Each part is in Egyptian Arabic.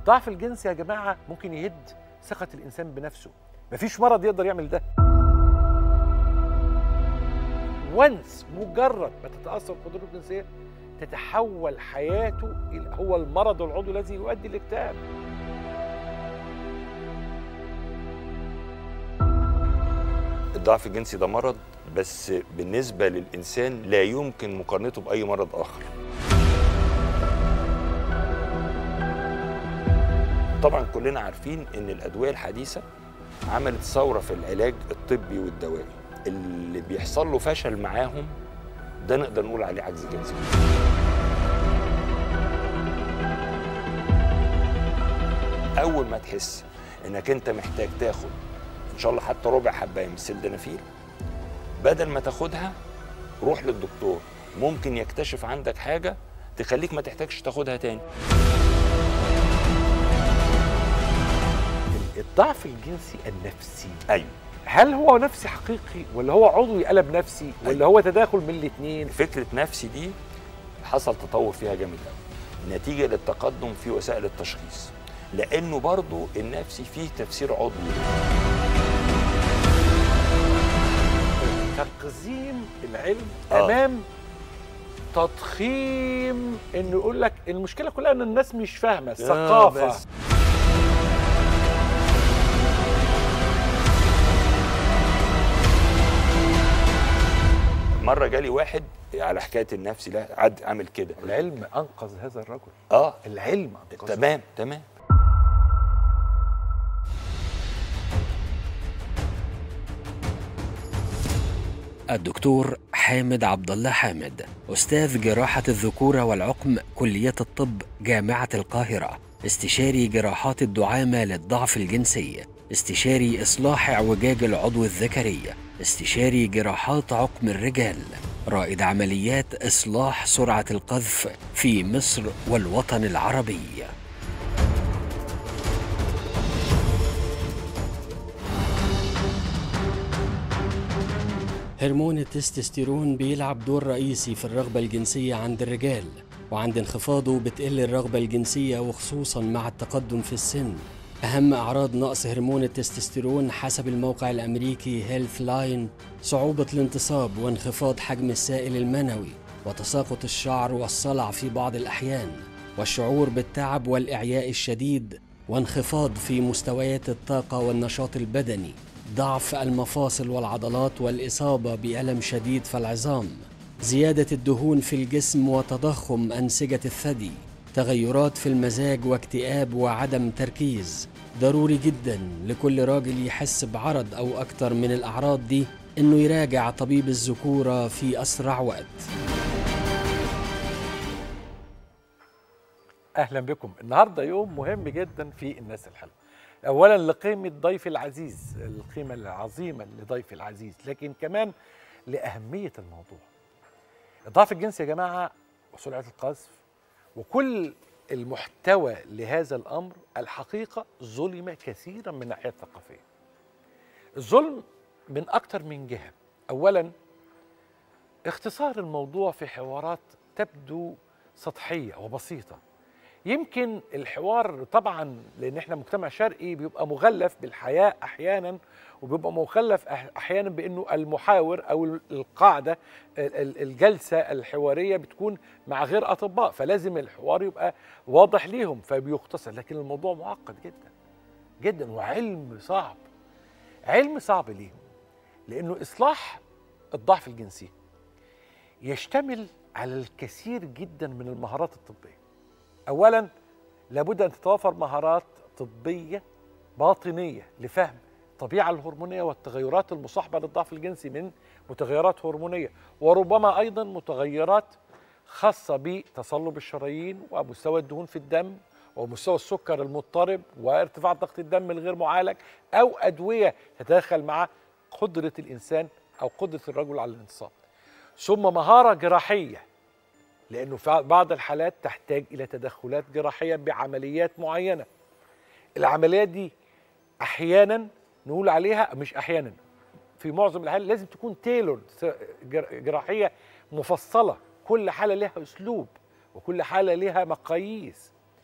الضعف الجنسي يا جماعه ممكن يهد ثقه الانسان بنفسه مفيش مرض يقدر يعمل ده وانس مجرد ما تتاثر بقدرته الجنسيه تتحول حياته الى هو المرض العضوي الذي يؤدي الاكتئاب الضعف الجنسي ده مرض بس بالنسبة للإنسان لا يمكن مقارنته بأي مرض آخر طبعا كلنا عارفين ان الادويه الحديثه عملت ثوره في العلاج الطبي والدوائي اللي بيحصل له فشل معاهم ده نقدر نقول عليه عجز جنسي اول ما تحس انك انت محتاج تاخد ان شاء الله حتى ربع حبايه من السلدنافيل بدل ما تاخدها روح للدكتور ممكن يكتشف عندك حاجه تخليك ما تحتاجش تاخدها تاني الضعف الجنسي النفسي ايوه هل هو نفسي حقيقي ولا هو عضوي قلب نفسي ولا أيوة. هو تداخل من الاثنين فكره نفسي دي حصل تطور فيها جامد قوي نتيجه للتقدم في وسائل التشخيص لانه برضو النفسي فيه تفسير عضوي تقزيم العلم آه. امام تضخيم انه يقول لك المشكله كلها ان الناس مش فاهمه الثقافه بس. مره جالي واحد على حكايه النفسي ده عد عامل كده العلم انقذ هذا الرجل اه العلم انقذ تمام تمام الدكتور حامد عبد الله حامد أستاذ جراحة الذكورة والعقم كلية الطب جامعة القاهرة استشاري جراحات الدعامة للضعف الجنسي استشاري إصلاح اعوجاج العضو الذكري استشاري جراحات عقم الرجال رائد عمليات إصلاح سرعة القذف في مصر والوطن العربي هرمون التستوستيرون بيلعب دور رئيسي في الرغبة الجنسية عند الرجال وعند انخفاضه بتقل الرغبة الجنسية وخصوصا مع التقدم في السن أهم أعراض نقص هرمون التستوستيرون حسب الموقع الأمريكي هيلث لاين صعوبة الانتصاب وانخفاض حجم السائل المنوي وتساقط الشعر والصلع في بعض الأحيان والشعور بالتعب والإعياء الشديد وانخفاض في مستويات الطاقة والنشاط البدني ضعف المفاصل والعضلات والإصابة بألم شديد في العظام زيادة الدهون في الجسم وتضخم أنسجة الثدي تغيرات في المزاج واكتئاب وعدم تركيز ضروري جدا لكل راجل يحس بعرض أو أكتر من الأعراض دي إنه يراجع طبيب الذكورة في أسرع وقت اهلا بكم النهارده يوم مهم جدا في الناس الحلوه اولا لقيمه ضيفي العزيز القيمه العظيمه لضيفي العزيز لكن كمان لاهميه الموضوع الضعف الجنسي يا جماعه وسرعه القذف وكل المحتوى لهذا الامر الحقيقه ظلم كثيرا من الناحيه الثقافيه الظلم من اكثر من جهه اولا اختصار الموضوع في حوارات تبدو سطحيه وبسيطه يمكن الحوار طبعا لان احنا مجتمع شرقي بيبقى مغلف بالحياء احيانا وبيبقى مغلف أح- احيانا بانه المحاور او ال- القاعده ال- ال- الجلسه الحواريه بتكون مع غير اطباء فلازم الحوار يبقى واضح ليهم فبيختصر لكن الموضوع معقد جدا جدا وعلم صعب علم صعب ليه؟ لانه اصلاح الضعف الجنسي يشتمل على الكثير جدا من المهارات الطبيه اولا لابد ان تتوافر مهارات طبيه باطنيه لفهم الطبيعه الهرمونيه والتغيرات المصاحبه للضعف الجنسي من متغيرات هرمونيه وربما ايضا متغيرات خاصه بتصلب الشرايين ومستوى الدهون في الدم ومستوى السكر المضطرب وارتفاع ضغط الدم الغير معالج او ادويه تتدخل مع قدره الانسان او قدره الرجل على الانتصاب ثم مهاره جراحيه لانه في بعض الحالات تحتاج الى تدخلات جراحيه بعمليات معينه العمليات دي احيانا نقول عليها مش احيانا في معظم الحالات لازم تكون تيلورد جراحيه مفصله كل حاله لها اسلوب وكل حاله لها مقاييس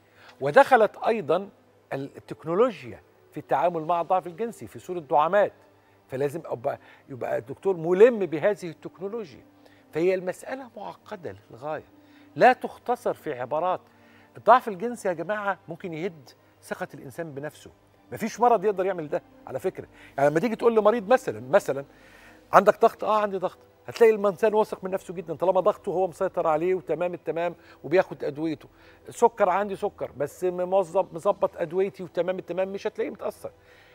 ودخلت ايضا التكنولوجيا في التعامل مع الضعف الجنسي في صوره دعامات فلازم أبقى يبقى الدكتور ملم بهذه التكنولوجيا فهي المساله معقده للغايه لا تختصر في عبارات الضعف الجنسي يا جماعه ممكن يهد ثقه الانسان بنفسه مفيش مرض يقدر يعمل ده على فكره يعني لما تيجي تقول لمريض مثلا مثلا عندك ضغط اه عندي ضغط هتلاقي الانسان واثق من نفسه جدا طالما ضغطه هو مسيطر عليه وتمام التمام وبياخد ادويته سكر عندي سكر بس موظف مظبط ادويتي وتمام التمام مش هتلاقيه متاثر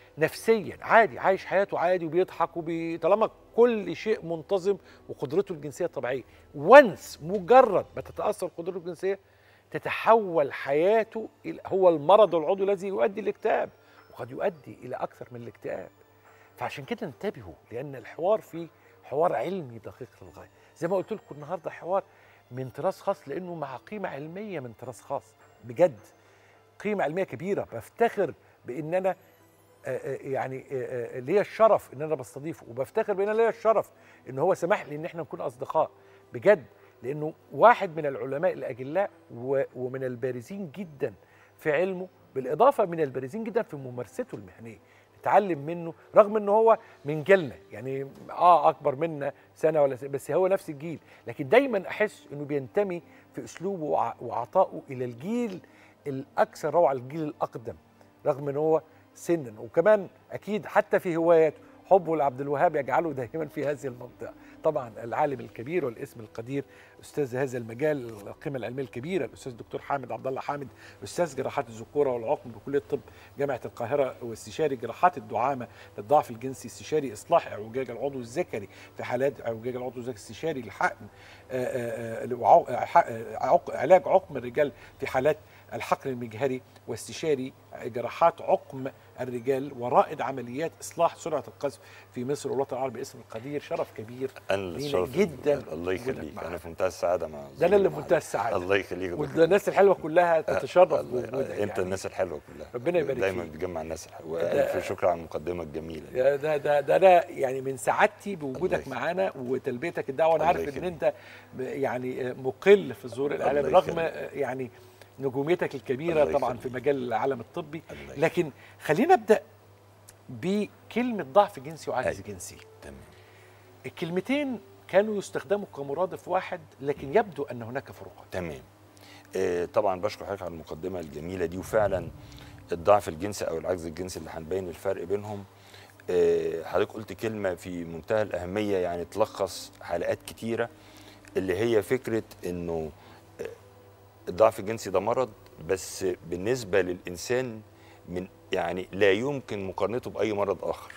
نفسيا عادي عايش حياته عادي وبيضحك وبي... طالما كل شيء منتظم وقدرته الجنسيه طبيعيه وانس مجرد ما تتاثر قدرته الجنسيه تتحول حياته إلى هو المرض العضوي الذي يؤدي الاكتئاب وقد يؤدي الى اكثر من الاكتئاب فعشان كده انتبهوا لان الحوار فيه حوار علمي دقيق للغايه زي ما قلت لكم النهارده حوار من طراز خاص لانه مع قيمه علميه من طراز خاص بجد قيمه علميه كبيره بفتخر بان انا آه، آه، يعني آه، آه، ليا الشرف ان انا بستضيفه وبفتخر بان انا ليا الشرف ان هو سمح لي ان احنا نكون اصدقاء بجد لانه واحد من العلماء الاجلاء و- ومن البارزين جدا في علمه بالاضافه من البارزين جدا في ممارسته المهنيه نتعلم منه رغم ان هو من جيلنا يعني اه اكبر منا سنه ولا سنة بس هو نفس الجيل لكن دايما احس انه بينتمي في اسلوبه وع- وعطائه الى الجيل الاكثر روعه الجيل الاقدم رغم ان هو سنا وكمان اكيد حتى في هواياته حبه لعبد الوهاب يجعله دائما في هذه المنطقه طبعا العالم الكبير والاسم القدير استاذ هذا المجال القيمه العلميه الكبيره الاستاذ الدكتور حامد عبد الله حامد استاذ جراحات الذكوره والعقم بكليه الطب جامعه القاهره واستشاري جراحات الدعامه للضعف الجنسي استشاري اصلاح اعوجاج العضو الذكري في حالات اعوجاج العضو الذكري استشاري الحقن آه، آه، آه، وعو- آه، ح- آه، عق- علاج عقم الرجال في حالات الحقن المجهري واستشاري جراحات عقم الرجال ورائد عمليات اصلاح سرعه القذف في مصر والوطن العربي اسم القدير شرف كبير انا لينا الشرف جدا الله وجودك يخليك معانا. انا في منتهى السعاده مع ده انا اللي زميلي في منتهى معاك. السعاده الله يخليك والناس الحلوه كلها تتشرف الله- بوجودك انت يعني. الناس الحلوه كلها ربنا يبارك دايما فيك. بتجمع الناس الحلوه ده- والف شكر على المقدمه الجميله دي. يا ده ده ده انا يعني من سعادتي بوجودك يخليك. معانا وتلبيتك الدعوه انا الله عارف ان يخليك. انت ب- يعني مقل في ظهور الاعلام الله رغم يخليك. يعني نجوميتك الكبيره الله طبعا يخليك. في مجال العالم الطبي الله يخليك. لكن خلينا ابدا بكلمه ضعف جنسي وعجز أيوة. جنسي تمام الكلمتين كانوا يستخدموا كمرادف واحد لكن يبدو ان هناك فروقات تمام آه، طبعا بشكر حضرتك على المقدمه الجميله دي وفعلا الضعف الجنسي او العجز الجنسي اللي هنبين الفرق بينهم آه، حضرتك قلت كلمه في منتهى الاهميه يعني تلخص حلقات كتيره اللي هي فكره انه آه، الضعف الجنسي ده مرض بس بالنسبه للانسان من يعني لا يمكن مقارنته باي مرض اخر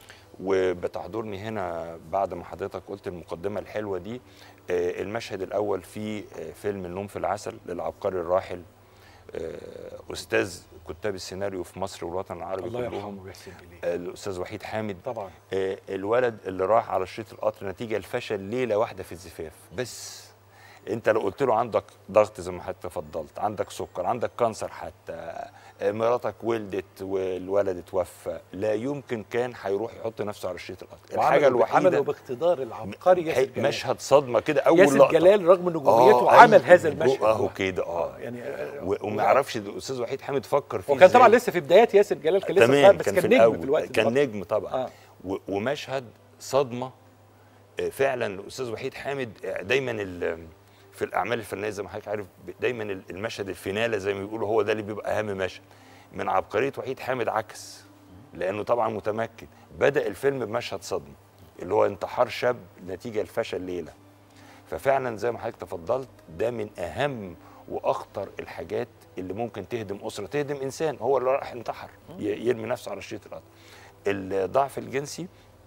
وبتحضرني هنا بعد ما حضرتك قلت المقدمه الحلوه دي آه، المشهد الاول في آه، فيلم النوم في العسل للعبقري الراحل آه، استاذ كتاب السيناريو في مصر والوطن العربي الله كلهم يرحمه ويحسن اليه آه، الاستاذ وحيد حامد طبعا آه، الولد اللي راح على شريط القطر نتيجه لفشل ليله واحده في الزفاف بس انت لو قلت له عندك ضغط زي ما حضرتك تفضلت عندك سكر عندك كانسر حتى آه، مراتك ولدت والولد اتوفى لا يمكن كان هيروح يحط نفسه على شريط القطر الحاجه وعملوا- الوحيده عملوا باقتدار العبقري ياسر جلال مشهد صدمه كده اول ياسر لقطه جلال رغم نجوميته آه، عمل أيوة، هذا المشهد اهو كده اه يعني آه، و- وما يعرفش الاستاذ وحيد حامد فكر فيه وكان طبعا إزاي. لسه في بدايات ياسر جلال كان لسه صغير تمام بس كان كان في نجم الأول في الوقت ده كان برضه. نجم طبعا آه. و- ومشهد صدمه آه، فعلا الاستاذ وحيد حامد آه، دايما ال- في الاعمال الفنيه زي ما حضرتك عارف ب- دايما ال- المشهد الفيناله زي ما بيقولوا هو ده اللي بيبقى اهم مشهد من عبقريه وحيد حامد عكس لانه طبعا متمكن بدا الفيلم بمشهد صدمه اللي هو انتحار شاب نتيجه لفشل ليله ففعلا زي ما حضرتك تفضلت ده من اهم واخطر الحاجات اللي ممكن تهدم اسره تهدم انسان هو اللي راح انتحر ي- يرمي نفسه على شريط القطر الضعف الجنسي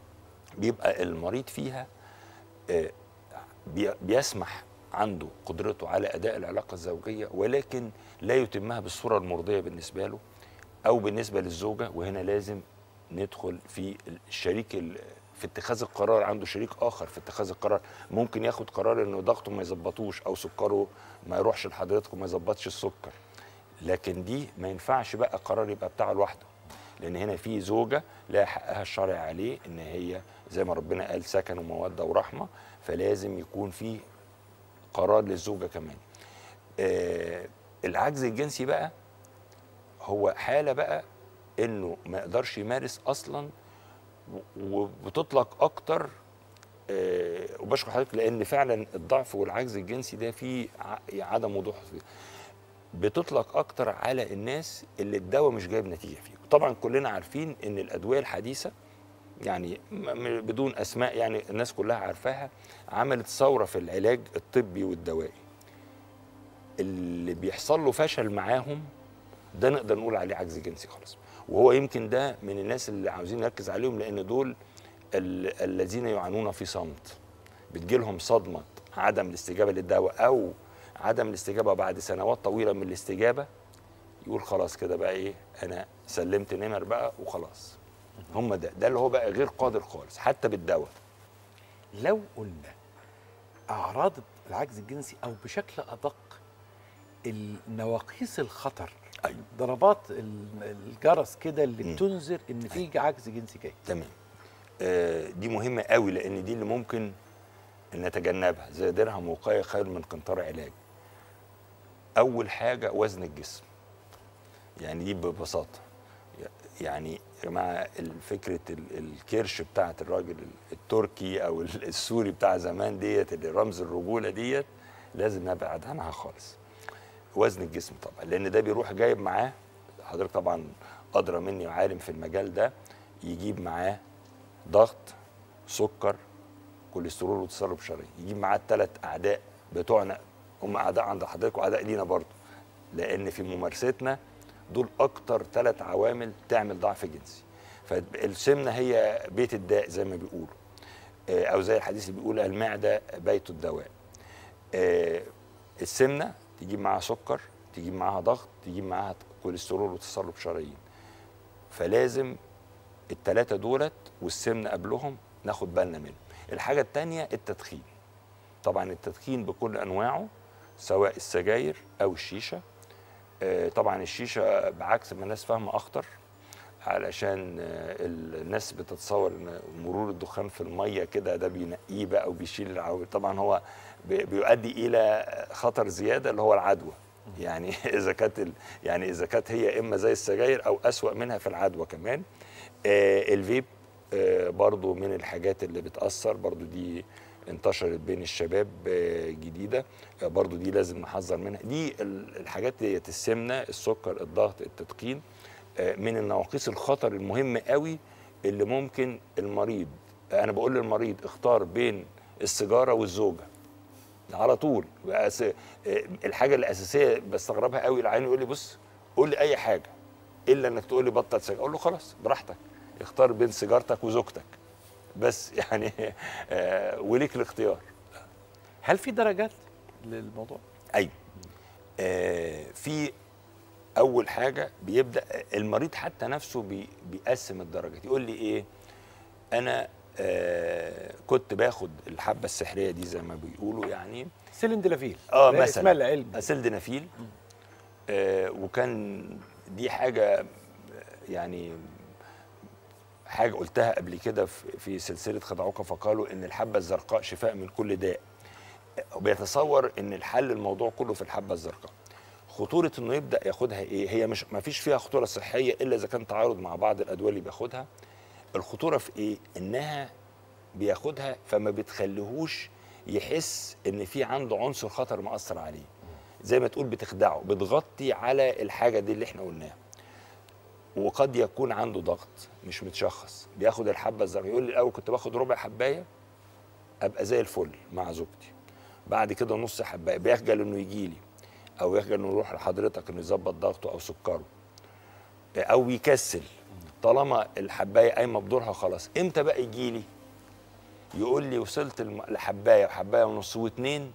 بيبقى المريض فيها آه، بي- بيسمح عنده قدرته على اداء العلاقه الزوجيه ولكن لا يتمها بالصوره المرضيه بالنسبه له او بالنسبه للزوجه وهنا لازم ندخل في الشريك ال- في اتخاذ القرار عنده شريك اخر في اتخاذ القرار ممكن ياخد قرار انه ضغطه ما يظبطوش او سكره ما يروحش لحضرتك وما يظبطش السكر لكن دي ما ينفعش بقى قرار يبقى بتاعه لوحده لان هنا في زوجه لها حقها الشرعي عليه ان هي زي ما ربنا قال سكن وموده ورحمه فلازم يكون في قرار للزوجه كمان آه العجز الجنسي بقى هو حاله بقى انه ما يقدرش يمارس اصلا و- وبتطلق اكتر آه، وبشكر حضرتك لان فعلا الضعف والعجز الجنسي ده فيه ع- عدم وضوح فيه. بتطلق اكتر على الناس اللي الدواء مش جايب نتيجه فيه طبعا كلنا عارفين ان الادويه الحديثه يعني م- م- بدون اسماء يعني الناس كلها عارفاها عملت ثوره في العلاج الطبي والدوائي اللي بيحصل له فشل معاهم ده نقدر نقول عليه عجز جنسي خالص وهو يمكن ده من الناس اللي عاوزين نركز عليهم لان دول ال- الذين يعانون في صمت بتجيلهم صدمه عدم الاستجابه للدواء او عدم الاستجابه بعد سنوات طويله من الاستجابه يقول خلاص كده بقى ايه انا سلمت نمر بقى وخلاص هم ده ده اللي هو بقى غير قادر خالص حتى بالدواء لو قلنا اعراض العجز الجنسي او بشكل ادق النواقيس الخطر أيوة. ضربات ال- الجرس كده اللي مم. بتنذر ان في عجز جنسي جاي تمام آه دي مهمه قوي لان دي اللي ممكن نتجنبها زي درهم وقايه خير من قنطار علاج اول حاجه وزن الجسم يعني دي ببساطه يعني يا جماعه فكره ال- الكرش بتاعت الراجل التركي او ال- السوري بتاع زمان ديت اللي رمز الرجوله ديت لازم نبعد عنها خالص وزن الجسم طبعا لان ده بيروح جايب معاه حضرتك طبعا ادرى مني وعالم في المجال ده يجيب معاه ضغط سكر كوليسترول وتصلب شرايين يجيب معاه الثلاث اعداء بتوعنا هم اعداء عند حضرتك واعداء لينا برضه لان في ممارستنا دول اكتر ثلاث عوامل تعمل ضعف جنسي فالسمنه هي بيت الداء زي ما بيقولوا آه، او زي الحديث اللي بيقول المعده بيت الدواء آه، السمنه تجيب معاها سكر تجيب معاها ضغط تجيب معاها كوليسترول وتصلب شرايين فلازم التلاتة دولت والسمنة قبلهم ناخد بالنا منه الحاجة التانية التدخين طبعا التدخين بكل أنواعه سواء السجاير أو الشيشة آه، طبعا الشيشة بعكس ما الناس فاهمة أخطر علشان آه، الناس بتتصور ان مرور الدخان في الميه كده ده بينقيه بقى وبيشيل العوامل طبعا هو بي- بيؤدي الى خطر زياده اللي هو العدوى يعني اذا كانت ال- يعني اذا كانت هي اما زي السجاير او اسوا منها في العدوى كمان آه الفيب آه برضو من الحاجات اللي بتاثر برضو دي انتشرت بين الشباب آه جديده آه برضو دي لازم نحذر منها دي ال- الحاجات ديت السمنه السكر الضغط التدخين آه، من النواقيس الخطر المهمه قوي اللي ممكن المريض انا بقول للمريض اختار بين السيجاره والزوجه على طول بس آه، الحاجه الاساسيه بستغربها قوي العيان يقول لي بص قول لي اي حاجه الا انك تقول لي بطل سجاير اقول له خلاص براحتك اختار بين سيجارتك وزوجتك بس يعني آه، وليك الاختيار هل في درجات للموضوع ايوه آه في اول حاجه بيبدا المريض حتى نفسه بي بيقسم الدرجات يقول لي ايه انا آه كنت باخد الحبه السحريه دي زي ما بيقولوا يعني سيلندلافيل اه ده مثلا اسمها العلم اسيلدنافيل آه وكان دي حاجه يعني حاجه قلتها قبل كده في في سلسله خدعوك فقالوا ان الحبه الزرقاء شفاء من كل داء وبيتصور ان الحل الموضوع كله في الحبه الزرقاء خطوره انه يبدا ياخدها ايه هي مش ما فيش فيها خطوره صحيه الا اذا كان تعارض مع بعض الادويه اللي بياخدها الخطوره في ايه انها بياخدها فما بتخليهوش يحس ان في عنده عنصر خطر مأثر عليه زي ما تقول بتخدعه بتغطي على الحاجه دي اللي احنا قلناها وقد يكون عنده ضغط مش متشخص بياخد الحبه الزرقاء يقول لي الاول كنت باخد ربع حبايه ابقى زي الفل مع زوجتي بعد كده نص حبايه بيخجل انه يجي لي او يخجل انه يروح لحضرتك انه يظبط ضغطه او سكره او يكسل طالما الحبايه قايمه بدورها خلاص امتى بقى يجي لي يقول لي وصلت الم- لحبايه وحبايه ونص واتنين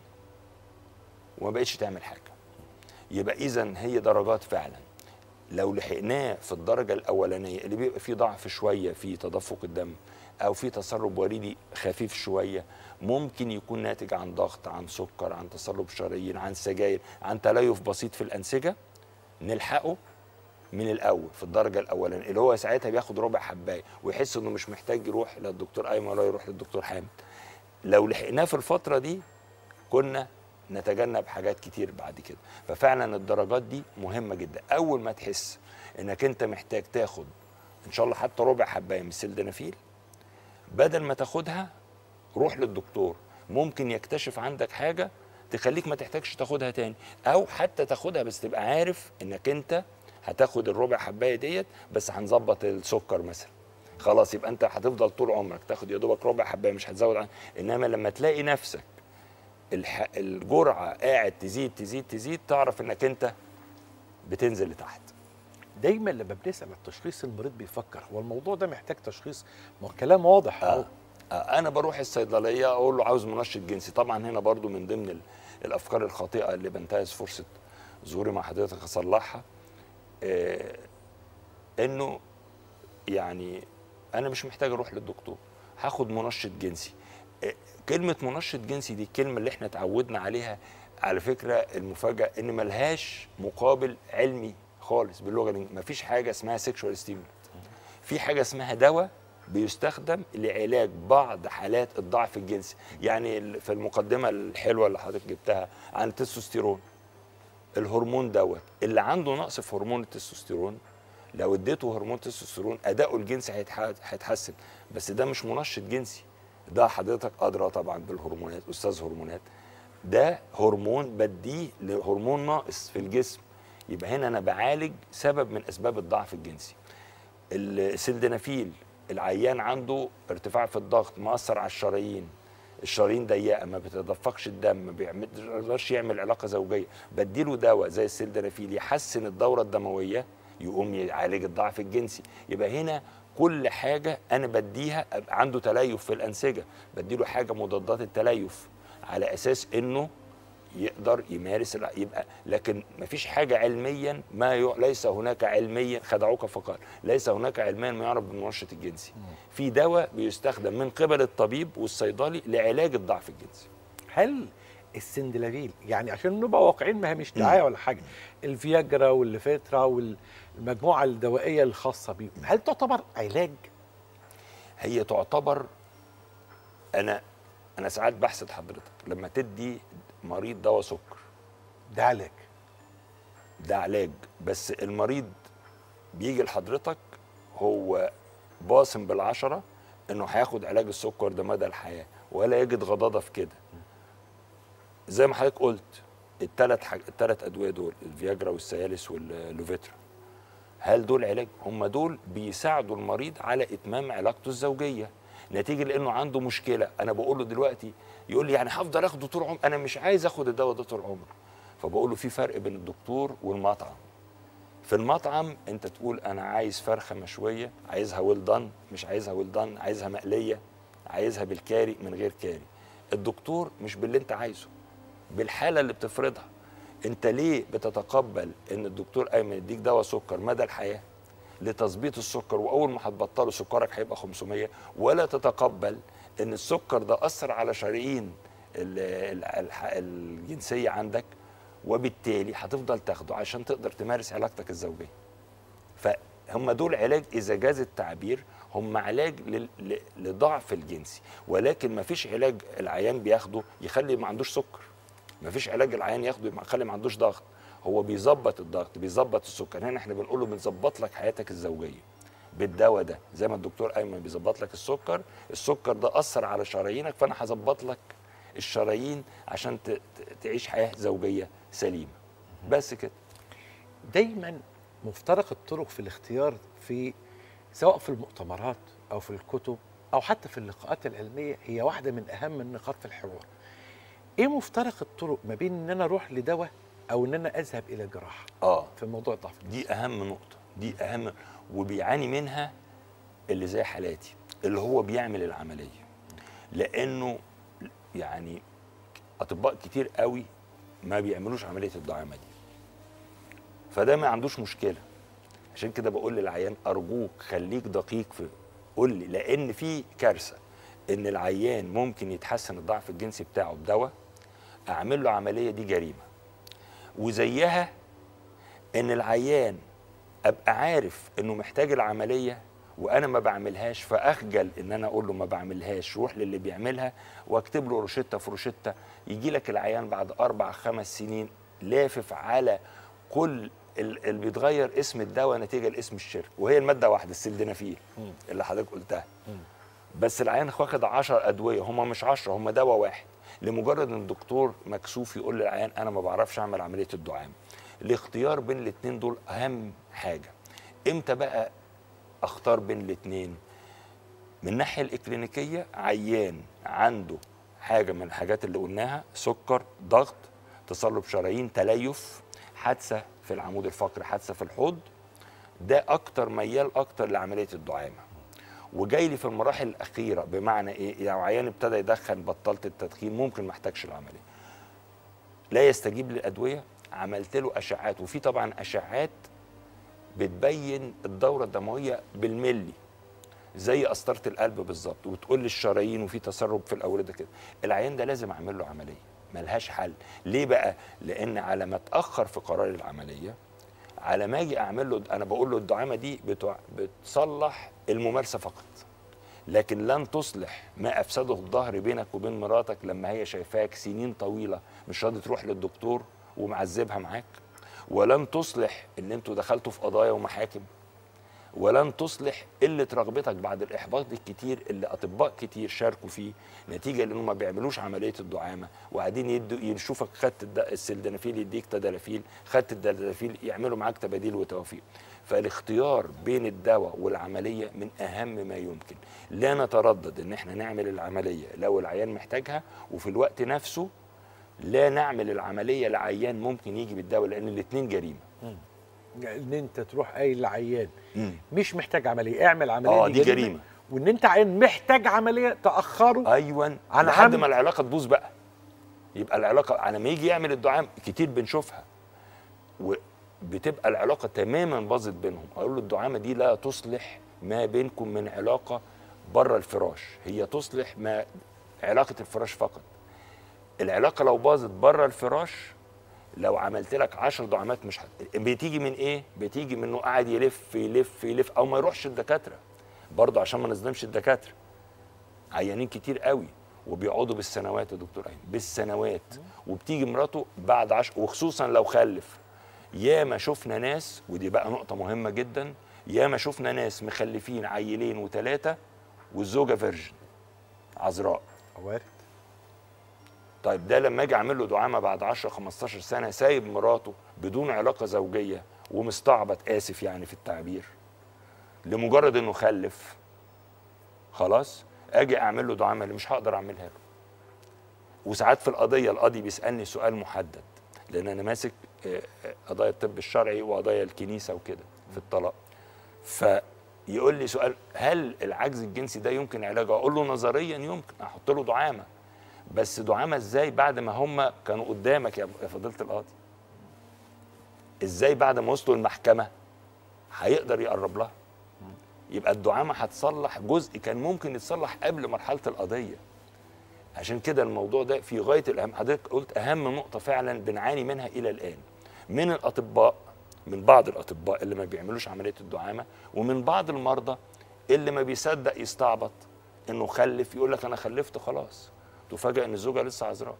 وما بقتش تعمل حاجه يبقى اذا هي درجات فعلا لو لحقناه في الدرجه الاولانيه اللي بيبقى فيه ضعف شويه في تدفق الدم او في تسرب وريدي خفيف شويه ممكن يكون ناتج عن ضغط عن سكر عن تسرب شرايين عن سجاير عن تليف بسيط في الانسجه نلحقه من الاول في الدرجه الاولانيه اللي هو ساعتها بياخد ربع حبايه ويحس انه مش محتاج يروح للدكتور ايمن ولا يروح للدكتور حامد لو لحقناه في الفتره دي كنا نتجنب حاجات كتير بعد كده ففعلا الدرجات دي مهمه جدا اول ما تحس انك انت محتاج تاخد ان شاء الله حتى ربع حبايه من السلدنافيل بدل ما تاخدها روح للدكتور ممكن يكتشف عندك حاجه تخليك ما تحتاجش تاخدها تاني او حتى تاخدها بس تبقى عارف انك انت هتاخد الربع حبايه ديت بس هنظبط السكر مثلا خلاص يبقى انت هتفضل طول عمرك تاخد يا دوبك ربع حبايه مش هتزود عن انما لما تلاقي نفسك الح... الجرعه قاعد تزيد تزيد تزيد تعرف انك انت بتنزل لتحت دايما لما بنسال التشخيص المريض بيفكر هو الموضوع ده محتاج تشخيص ما هو كلام واضح اهو آه. آه. انا بروح الصيدليه اقول له عاوز منشط جنسي طبعا هنا برضو من ضمن ال- الافكار الخاطئه اللي بنتهز فرصه ظهوري مع حضرتك اصلحها آه انه يعني انا مش محتاج اروح للدكتور هاخد منشط جنسي آه كلمه منشط جنسي دي الكلمه اللي احنا اتعودنا عليها على فكره المفاجاه ان ملهاش مقابل علمي خالص باللغه الإنجليزية. مفيش حاجه اسمها سيكشوال ستيمولنت في حاجه اسمها دواء بيستخدم لعلاج بعض حالات الضعف الجنسي يعني ال- في المقدمه الحلوه اللي حضرتك جبتها عن التستوستيرون الهرمون دوت اللي عنده نقص في هرمون التستوستيرون لو اديته هرمون تستوستيرون اداؤه الجنسي هيتح- هيتحسن بس ده مش منشط جنسي ده حضرتك ادرى طبعا بالهرمونات استاذ هرمونات ده هرمون بديه لهرمون ناقص في الجسم يبقى هنا انا بعالج سبب من اسباب الضعف الجنسي السلدنافيل العيان عنده ارتفاع في الضغط مأثر على الشرايين الشرايين ضيقه ما بتدفقش الدم ما بيقدرش يعمل علاقه زوجيه بديله دواء زي السلدنافيل يحسن الدوره الدمويه يقوم يعالج الضعف الجنسي يبقى هنا كل حاجه انا بديها أبقى عنده تليف في الانسجه بديله حاجه مضادات التليف على اساس انه يقدر يمارس الع- يبقى لكن ما فيش حاجه علميا ما ي... ليس هناك علميا خدعوك فقال ليس هناك علميا ما يعرف بالمنشط الجنسي في دواء بيستخدم من قبل الطبيب والصيدلي لعلاج الضعف الجنسي هل السندلافيل يعني عشان نبقى واقعين ما هي مش دعايه ولا حاجه الفياجرا والليفيترا والمجموعه الدوائيه الخاصه بيهم هل تعتبر علاج هي تعتبر انا انا ساعات بحسد حضرتك لما تدي مريض دواء سكر ده علاج ده علاج بس المريض بيجي لحضرتك هو باصم بالعشرة انه هياخد علاج السكر ده مدى الحياة ولا يجد غضاضة في كده زي ما حضرتك قلت الثلاث حاج... الثلاث ادويه دول الفياجرا والسيالس واللوفيترا هل دول علاج هم دول بيساعدوا المريض على اتمام علاقته الزوجيه نتيجه لانه عنده مشكله انا بقول له دلوقتي يقول لي يعني هفضل اخده طول عمري انا مش عايز اخد الدواء ده طول عمري فبقول له في فرق بين الدكتور والمطعم في المطعم انت تقول انا عايز فرخه مشويه عايزها ويل دان مش عايزها ويل دان عايزها مقليه عايزها بالكاري من غير كاري الدكتور مش باللي انت عايزه بالحاله اللي بتفرضها انت ليه بتتقبل ان الدكتور ايمن يديك دواء سكر مدى الحياه لتظبيط السكر واول ما هتبطله سكرك هيبقى 500 ولا تتقبل ان السكر ده اثر على شرايين ال- ال- الح- الجنسيه عندك وبالتالي هتفضل تاخده عشان تقدر تمارس علاقتك الزوجيه فهم دول علاج اذا جاز التعبير هم علاج لل- ل- لضعف الجنسي ولكن ما فيش علاج العيان بياخده يخلي ما عندوش سكر ما فيش علاج العيان ياخده يخلي ما عندوش ضغط هو بيظبط الضغط بيظبط السكر هنا احنا بنقول له بنظبط لك حياتك الزوجيه بالدواء ده زي ما الدكتور ايمن بيظبط لك السكر السكر ده اثر على شرايينك فانا هظبط لك الشرايين عشان ت- ت- تعيش حياه زوجيه سليمه بس كده دايما مفترق الطرق في الاختيار في سواء في المؤتمرات او في الكتب او حتى في اللقاءات العلميه هي واحده من اهم النقاط في الحوار ايه مفترق الطرق ما بين ان انا اروح لدواء او ان انا اذهب الى جراحه اه في موضوع الضعف دي اهم نقطه دي اهم وبيعاني منها اللي زي حالاتي اللي هو بيعمل العمليه لانه يعني اطباء كتير قوي ما بيعملوش عمليه الدعامه دي فده ما عندوش مشكله عشان كده بقول للعيان ارجوك خليك دقيق في قول لي لان في كارثه ان العيان ممكن يتحسن الضعف الجنسي بتاعه بدواء اعمل له عمليه دي جريمه وزيها ان العيان ابقى عارف انه محتاج العمليه وانا ما بعملهاش فاخجل ان انا اقول له ما بعملهاش روح للي بيعملها واكتب له روشته في روشته يجي لك العيان بعد اربع خمس سنين لافف على كل ال- اللي بيتغير اسم الدواء نتيجه لاسم الشركه وهي الماده واحده السلدنافيل اللي حضرتك قلتها بس العيان واخد 10 ادويه هم مش 10 هم دواء واحد لمجرد ان الدكتور مكسوف يقول للعيان انا ما بعرفش اعمل عمليه الدعامه الاختيار بين الاثنين دول اهم حاجه امتى بقى اختار بين الاثنين من الناحيه الاكلينيكيه عيان عنده حاجه من الحاجات اللي قلناها سكر ضغط تصلب شرايين تليف حادثه في العمود الفقري حادثه في الحوض ده اكتر ميال اكتر لعمليه الدعامه وجاي لي في المراحل الاخيره بمعنى ايه لو عيان ابتدى يدخن بطلت التدخين ممكن ما احتاجش العمليه لا يستجيب للادويه عملت له اشعات وفي طبعا اشعات بتبين الدوره الدمويه بالملي زي قسطره القلب بالظبط وتقول لي الشرايين وفي تسرب في الاورده كده العيان ده لازم اعمل له عمليه ملهاش حل ليه بقى لان على ما اتاخر في قرار العمليه على ما اجي اعمل له انا بقول له الدعامه دي بتوع بتصلح الممارسه فقط لكن لن تصلح ما افسده الظهر بينك وبين مراتك لما هي شايفاك سنين طويله مش راضي تروح للدكتور ومعذبها معاك ولن تصلح ان انتوا دخلتوا في قضايا ومحاكم ولن تصلح قله رغبتك بعد الاحباط الكتير اللي اطباء كتير شاركوا فيه نتيجه لانهم ما بيعملوش عمليه الدعامه وقاعدين يدوا يشوفك خدت الد- السلدنافيل يديك تدلافيل خدت التدلافيل يعملوا معاك تباديل وتوافيق فالاختيار بين الدواء والعمليه من اهم ما يمكن لا نتردد ان احنا نعمل العمليه لو العيان محتاجها وفي الوقت نفسه لا نعمل العمليه لعيان ممكن يجي بالدواء لان الاثنين جريمه ان انت تروح قايل لعيان مم. مش محتاج عمليه اعمل عمليه آه، دي جريمة. وان انت عيان محتاج عمليه تاخره ايوه عن لحد عمد. ما العلاقه تبوظ بقى يبقى العلاقه على ما يجي يعمل الدعام كتير بنشوفها وبتبقى العلاقه تماما باظت بينهم اقول له الدعامه دي لا تصلح ما بينكم من علاقه بره الفراش هي تصلح ما علاقه الفراش فقط العلاقه لو باظت بره الفراش لو عملت لك 10 دعامات مش هت... بتيجي من ايه بتيجي من انه قاعد يلف يلف يلف او ما يروحش الدكاتره برضه عشان ما نظلمش الدكاتره عيانين كتير قوي وبيقعدوا بالسنوات يا دكتور ايمن بالسنوات وبتيجي مراته بعد عشر وخصوصا لو خلف ياما شفنا ناس ودي بقى نقطه مهمه جدا ياما شفنا ناس مخلفين عيلين وثلاثه والزوجه فيرجن عذراء وارد طيب ده لما اجي اعمل له دعامه بعد 10 15 سنه سايب مراته بدون علاقه زوجيه ومستعبط اسف يعني في التعبير لمجرد انه خلف خلاص اجي اعمل له دعامه اللي مش هقدر اعملها له وساعات في القضيه القاضي بيسالني سؤال محدد لان انا ماسك آه، آه، قضايا الطب الشرعي وقضايا الكنيسه وكده في الطلاق فيقول لي سؤال هل العجز الجنسي ده يمكن علاجه اقول له نظريا يمكن احط له دعامه بس دعامه ازاي بعد ما هم كانوا قدامك يا يا فضيله القاضي ازاي بعد ما وصلوا المحكمه هيقدر يقرب لها يبقى الدعامه هتصلح جزء كان ممكن يتصلح قبل مرحله القضيه عشان كده الموضوع ده في غايه الاهم حضرتك قلت اهم نقطه فعلا بنعاني منها الى الان من الاطباء من بعض الاطباء اللي ما بيعملوش عمليه الدعامه ومن بعض المرضى اللي ما بيصدق يستعبط انه خلف يقول لك انا خلفت خلاص تفاجئ ان الزوجه لسه عذراء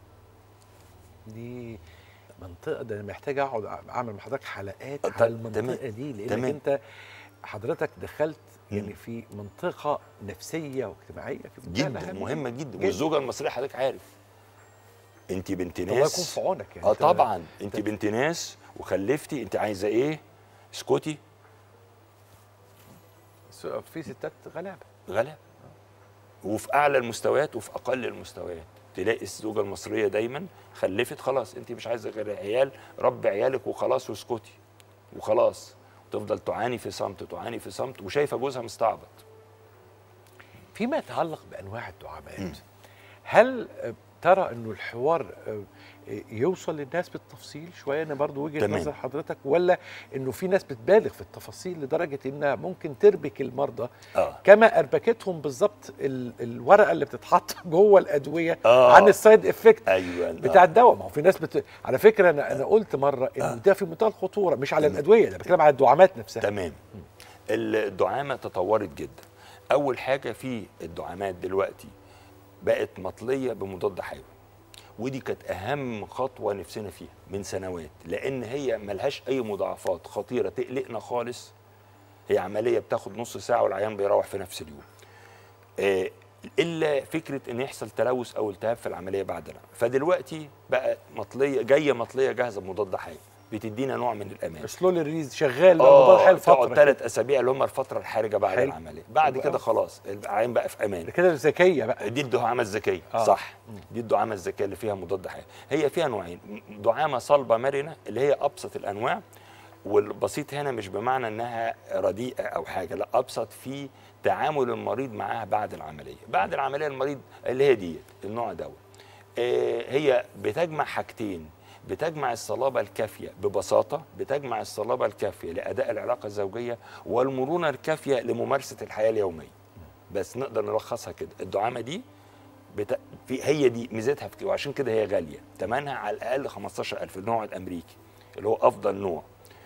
دي منطقه ده انا محتاج اقعد اعمل مع حضرتك حلقات طب على المنطقه تمام. دي لانك تمام. انت حضرتك دخلت يعني مم. في منطقه نفسيه واجتماعيه في منتهى جدا الأهمية. مهمه جدا جداً. والزوجه المصريه حضرتك عارف انت بنت الله يكون ناس في عونك يعني اه أنت- طبعا انت بنت ناس وخلفتي انت عايزه ايه اسكتي س- في ستات غلابه غلا وفي اعلى المستويات وفي اقل المستويات تلاقي الزوجه المصريه دايما خلفت خلاص انت مش عايزه غير عيال ربي عيالك وخلاص واسكتي وخلاص تفضل تعاني في صمت تعاني في صمت وشايفه جوزها مستعبط فيما يتعلق بانواع الدعامات هل آه، ترى انه الحوار آه، آه، يوصل للناس بالتفصيل شويه انا برضو وجهه تمام. نظر حضرتك ولا انه في ناس بتبالغ في التفاصيل لدرجه انها ممكن تربك المرضى اه كما اربكتهم بالظبط ال- الورقه اللي بتتحط جوه الادويه آه. عن السايد افكت ايوه بتاع آه. الدواء ما هو في ناس بت... على فكره انا انا قلت مره انه ده في منتهى الخطوره مش على تمام. الادويه ده بتكلم على الدعامات نفسها تمام الدعامه تطورت جدا اول حاجه في الدعامات دلوقتي بقت مطليه بمضاد حيوي ودي كانت اهم خطوه نفسنا فيها من سنوات لان هي ملهاش اي مضاعفات خطيره تقلقنا خالص هي عمليه بتاخد نص ساعه والعيان بيروح في نفس اليوم آه، الا فكره ان يحصل تلوث او التهاب في العمليه بعد العمليه فدلوقتي بقى مطليه جايه مطليه جاهزه بمضاد حيوي بتدينا نوع من الامان سلولي ريليز شغال بقى الموضوع اه حال تقعد فتره ثلاث اسابيع اللي هم الفتره الحرجه بعد حلو. العمليه بعد يبقى- كده خلاص العيان بقى في امان ده كده ذكيه بقى دي الدعامه الذكيه آه. آه. صح دي الدعامه الذكيه اللي فيها مضاد حيوي هي فيها نوعين دعامه صلبه مرنه اللي هي ابسط الانواع والبسيط هنا مش بمعنى انها رديئه او حاجه لا ابسط في تعامل المريض معاها بعد العمليه بعد العمليه المريض اللي هي ديت النوع دوت آه، هي بتجمع حاجتين بتجمع الصلابة الكافية ببساطة بتجمع الصلابة الكافية لأداء العلاقة الزوجية والمرونة الكافية لممارسة الحياة اليومية بس نقدر نلخصها كده الدعامة دي بت... في هي دي ميزتها في كده وعشان كده هي غالية ثمنها على الأقل 15000 النوع الأمريكي اللي هو أفضل نوع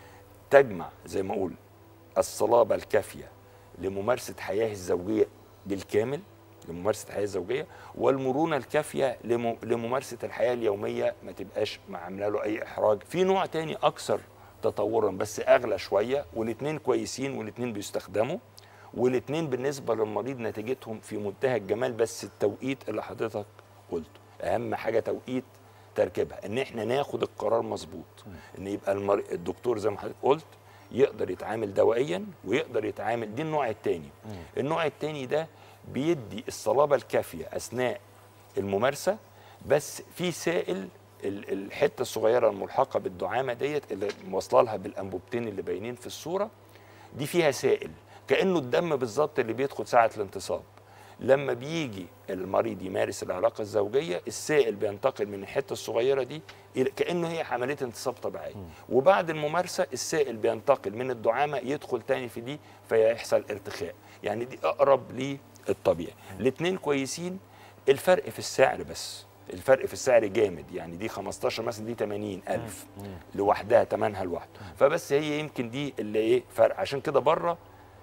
تجمع زي ما أقول الصلابة الكافية لممارسة حياة الزوجية بالكامل لممارسة الحياة الزوجية والمرونة الكافية لم- لممارسة الحياة اليومية ما تبقاش عاملة له أي إحراج في نوع تاني أكثر تطورا بس أغلى شوية والاتنين كويسين والاتنين بيستخدموا والاتنين بالنسبة للمريض نتيجتهم في منتهى الجمال بس التوقيت اللي حضرتك قلته أهم حاجة توقيت تركيبها ان احنا ناخد القرار مظبوط ان يبقى المر... الدكتور زي ما حضرتك قلت يقدر يتعامل دوائيا ويقدر يتعامل دي النوع الثاني النوع الثاني ده بيدي الصلابه الكافيه اثناء الممارسه بس في سائل ال- الحته الصغيره الملحقه بالدعامه ديت اللي موصله لها بالانبوبتين اللي باينين في الصوره دي فيها سائل كانه الدم بالظبط اللي بيدخل ساعه الانتصاب لما بيجي المريض يمارس العلاقه الزوجيه السائل بينتقل من الحته الصغيره دي إلى كانه هي عمليه انتصاب طبيعيه وبعد الممارسه السائل بينتقل من الدعامه يدخل تاني في دي فيحصل ارتخاء يعني دي اقرب للطبيعي الاثنين كويسين الفرق في السعر بس الفرق في السعر جامد يعني دي 15 مثلا دي 80 ألف لوحدها ثمنها لوحده فبس هي يمكن دي اللي ايه فرق عشان كده بره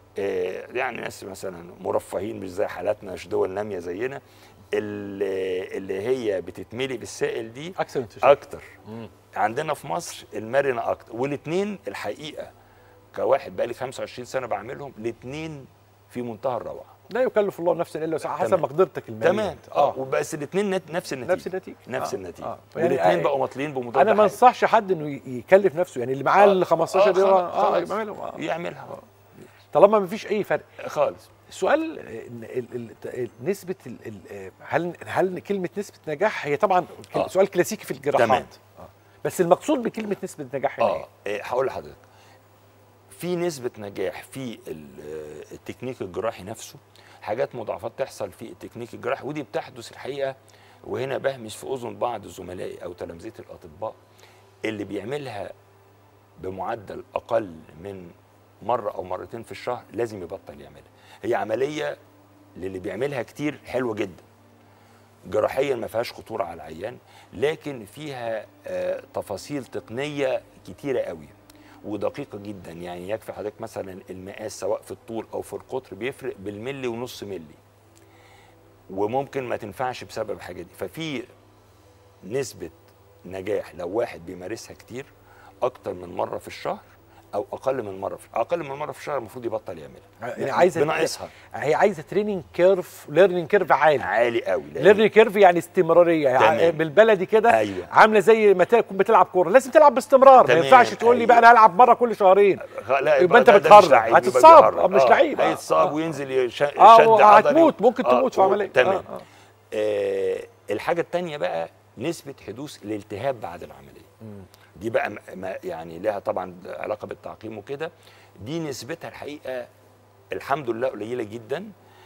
آه، يعني ناس مثلا مرفهين مش زي حالاتنا مش دول ناميه زينا اللي, اللي هي بتتملي بالسائل دي اكثر انتشار اكتر عندنا في مصر المرنه اكتر والاثنين الحقيقه كواحد بقالي 25 سنه بعملهم الاثنين في منتهى الروعه لا يكلف الله نفسا الا وسعها حسب تمام. مقدرتك الماليه تمام اه وبس الاثنين نفس النتيجه نفس النتيجه نفس آه. النتيجه آه. والاثنين يعني بقوا مطلين بمضاد انا ما حيوي. انصحش حد انه ي- يكلف نفسه يعني اللي معاه آه. ال 15 آه، دولار خلاص، اه خلاص. يعملهم آه. يعملها طالما ما فيش اي فرق خالص السؤال إن ال- ال- ال- نسبه ال- ال- هل هل كلمه نسبه نجاح هي طبعا كل- آه. سؤال كلاسيكي في الجراحات تمام. آه. بس المقصود بكلمه نسبه نجاح هنا اه إيه؟ إيه، هقول لحضرتك في نسبة نجاح في ال- آه، التكنيك الجراحي نفسه حاجات مضاعفات تحصل في التكنيك الجراحي ودي بتحدث الحقيقة وهنا بهمس في أذن بعض زملائي أو تلامذتي الأطباء اللي بيعملها بمعدل أقل من مرة أو مرتين في الشهر لازم يبطل يعملها هي عملية للي بيعملها كتير حلوة جدا جراحيا ما فيهاش خطوره على العيان لكن فيها آه، تفاصيل تقنيه كتيره قوي ودقيقه جدا يعني يكفي حضرتك مثلا المقاس سواء في الطول او في القطر بيفرق بالملي ونص ملي وممكن ما تنفعش بسبب الحاجه دي ففي نسبه نجاح لو واحد بيمارسها كتير اكتر من مره في الشهر او اقل من مره في اقل من مره في الشهر المفروض يبطل يعملها يعني عايزه بناقصها هي عايزه تريننج كيرف ليرنينج كيرف عالي عالي قوي لأن- ليرنينج كيرف يعني استمراريه يعني تمام. بالبلدي كده أيوة. عامله زي ما تكون بتلعب كوره لازم تلعب باستمرار ما تمام، ينفعش تقول لي أيوة. بقى انا هلعب مره كل شهرين غ- لا يبقى أنت ده- ده بتهرج. مش لعيب، يبقى هتتصاب، بيهرج. آه، مش لعيب. هيتصاب آه. وينزل يش- اه شد عضلي وهتموت ممكن آه، تموت في و- عمليه تمام آه، آه. آه الحاجه الثانيه بقى نسبه حدوث الالتهاب بعد العمليه دي بقى م- ما يعني لها طبعا علاقه بالتعقيم وكده دي نسبتها الحقيقه الحمد لله قليله جدا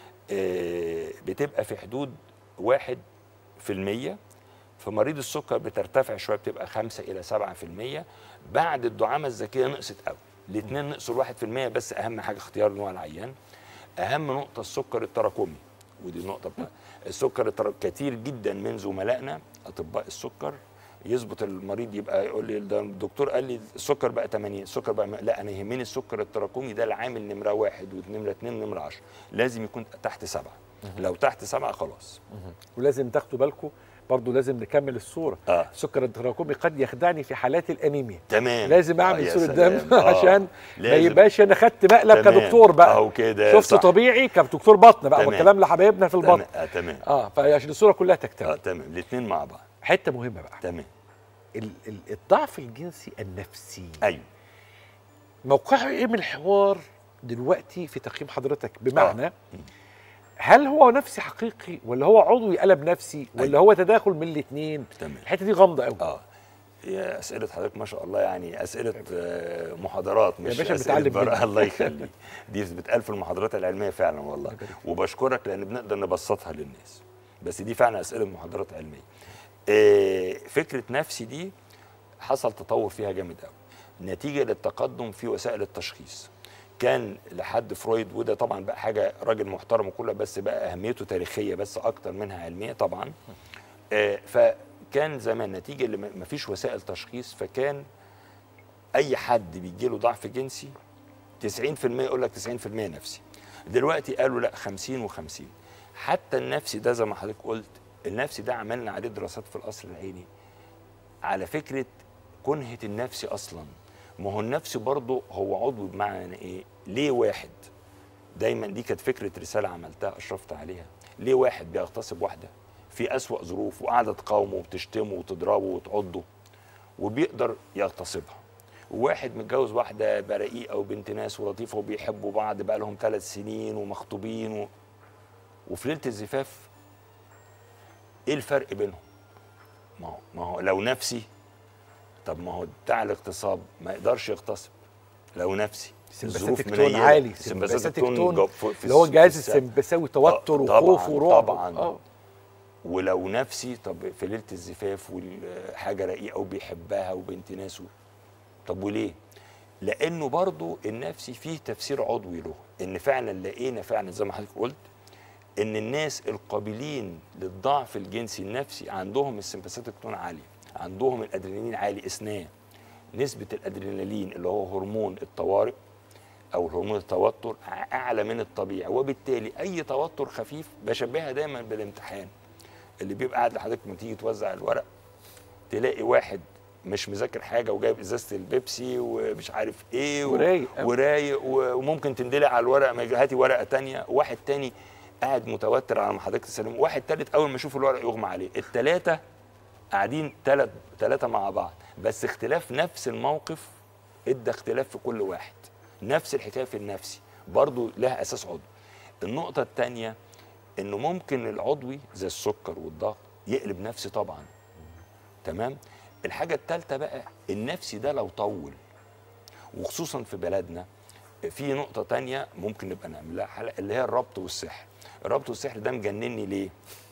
آه بتبقى في حدود واحد في المية في مريض السكر بترتفع شويه بتبقى 5 الى 7% بعد الدعامه الذكيه نقصت قوي الاثنين نقصوا الواحد في المية بس اهم حاجه اختيار نوع العيان اهم نقطه السكر التراكمي ودي النقطه بتاعت السكر التراكمي كتير جدا من زملائنا اطباء السكر يظبط المريض يبقى يقول لي ده الدكتور قال لي السكر بقى 80 السكر بقى م- لا انا يهمني السكر التراكمي ده العامل نمره واحد ونمره اثنين نمره 10 لازم يكون تحت سبعه لو تحت سبعه خلاص ولازم تاخدوا بالكم برضو لازم نكمل الصوره اه السكر التراكمي قد يخدعني في حالات الانيميا تمام لازم آه، اعمل يا صوره سلام. دم آه. عشان ما لازم. يبقاش انا خدت مقلب تمام. كدكتور بقى اهو كده شفت صح. طبيعي كدكتور بطن بقى تمام. والكلام لحبايبنا في البطن تمام آه تمام اه فعشان الصوره كلها تكتمل اه تمام الاثنين مع بعض حته مهمه بقى تمام ال- ال- الضعف الجنسي النفسي ايوه موقعه ايه من الحوار دلوقتي في تقييم حضرتك بمعنى آه. هل هو نفسي حقيقي ولا هو عضوي قلب نفسي ولا أيوة. هو تداخل من الاثنين تمام الحته دي غامضه قوي اه يا اسئله حضرتك ما شاء الله يعني اسئله آه، محاضرات مش باشا أسئلة بتعلم بر- مني. الله يخليك دي بتقال في المحاضرات العلميه فعلا والله الله يبارك فيك. وبشكرك لان بنقدر نبسطها للناس بس دي فعلا اسئله محاضرات علميه آه، فكره نفسي دي حصل تطور فيها جامد قوي نتيجه للتقدم في وسائل التشخيص كان لحد فرويد وده طبعا بقى حاجه راجل محترم وكله بس بقى اهميته تاريخيه بس اكتر منها علميه طبعا آه، فكان زمان نتيجه لما مفيش وسائل تشخيص فكان اي حد بيجي له ضعف جنسي 90% يقول لك 90% نفسي دلوقتي قالوا لا 50 و50 حتى النفسي ده زي ما حضرتك قلت النفسي ده عملنا عليه دراسات في القصر العيني على فكره كنهه النفسي اصلا ما هو النفسي برضه هو عضو بمعنى ايه ليه واحد دايما دي كانت فكره رساله عملتها اشرفت عليها ليه واحد بيغتصب واحده في اسوا ظروف وقاعده تقاومه وبتشتمه وتضربه وتعضه وبيقدر يغتصبها وواحد متجوز واحده برقيقه وبنت ناس ولطيفه وبيحبوا بعض بقى لهم ثلاث سنين ومخطوبين و... وفي ليله الزفاف ايه الفرق بينهم؟ ما هو ما هو لو نفسي طب ما هو بتاع الاغتصاب ما يقدرش يغتصب لو نفسي سمباثيك تون عالي سمباثيك تون جو- في- في اللي هو الس- الجهاز في الس- السمبثاوي توتر طبعاً، وخوف ورعب طبعاً. اه ولو نفسي طب في ليله الزفاف والحاجه رقيقه وبيحبها وبنت ناس و- طب وليه؟ لانه برضو النفسي فيه تفسير عضوي له ان فعلا لقينا فعلا زي ما حضرتك قلت ان الناس القابلين للضعف الجنسي النفسي عندهم السمباثيك تون عاليه عندهم الادرينالين عالي اثنان نسبه الادرينالين اللي هو هرمون الطوارئ او هرمون التوتر اعلى من الطبيعي وبالتالي اي توتر خفيف بشبهها دايما بالامتحان اللي بيبقى قاعد لحضرتك لما تيجي توزع الورق تلاقي واحد مش مذاكر حاجه وجايب ازازه البيبسي ومش عارف ايه و- ورايق أوي. ورايق و- وممكن تندلع على الورقه ما يجي- هاتي ورقه تانية واحد تاني قاعد متوتر على ما حضرتك تسلم واحد تالت اول ما يشوف الورق يغمى عليه التلاته قاعدين تلات تلاته مع بعض بس اختلاف نفس الموقف ادى اختلاف في كل واحد نفس الحكايه في النفسي برضو لها اساس عضوي النقطه الثانيه انه ممكن العضوي زي السكر والضغط يقلب نفسي طبعا تمام الحاجه الثالثه بقى النفسي ده لو طول وخصوصا في بلدنا في نقطه تانية ممكن نبقى نعمل لها حلقه اللي هي الربط والسحر الربط والسحر ده مجنني ليه